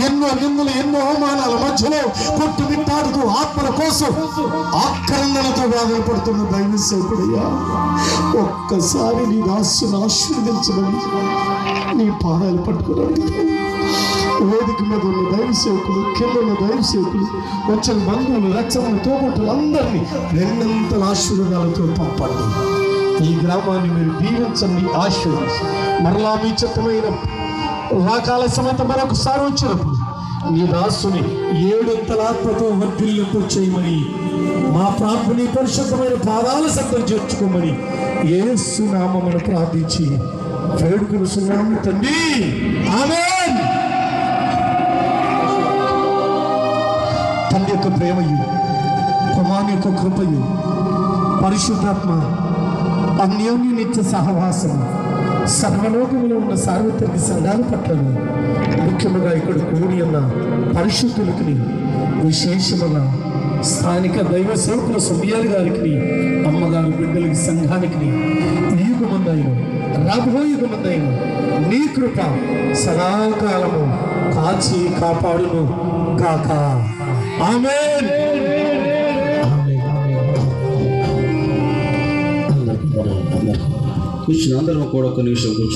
ఎన్నో నిందలు ఎన్నో అవమానాల మధ్యలో కొట్టుమిట్టాడుతూ ఆత్మల కోసం ఆక్రందనతో బాధలు పడుతున్న దైవ సేకుడయ్యా ఒక్కసారి నీ దాస్సును ఆశీర్వదించమని నీ పాదాలు పట్టుకున్నాడు వేదిక మీద ఉన్న దైవ సేవకులు కింద ఉన్న దైవ సేవకులు వచ్చిన బంధువులు రక్షణ తోబుట్టులు అందరినీ రెండంతల ఆశీర్వాదాలతో పంపండి ఈ గ్రామాన్ని మీరు దీవించండి ఆశీర్వదించి మరలా మీ చిత్తమైన రాకాల సమేత మరొకసారి వచ్చినప్పుడు నీ దాసుని ఏడంతల ఆత్మతో వర్ధిల్లింపు చేయమని మా ప్రార్థన పరిశుద్ధమైన పాదాల సత్తం చేర్చుకోమని ఏసు నామమును ప్రార్థించి వేడుకలు సున్నాము తండ్రి ఆమేన్ తండ్రి యొక్క ప్రేమయు కుమారుని యొక్క కృపయు పరిశుద్ధాత్మ అన్యోన్య నిత్య సహవాసము సర్వలోకములో ఉన్న సార్వత్రిక సంఘాల పట్లను ముఖ్యముగా ఇక్కడ కూడి ఉన్న పరిశుద్ధులకి విశేషముగా స్థానిక దైవ సేవకుల సభ్యాలు గారికి అమ్మగారు బిడ్డలకి సంఘానికి ఈ యుగమందైన రాబోయే యుగమందైన నీ కృప సదాకాలము కాచి కాపాడును కాక ఆమేన్ ఆమేన్ కూర్చుని అందరం కూడా ఒక నిమిషం కూర్చో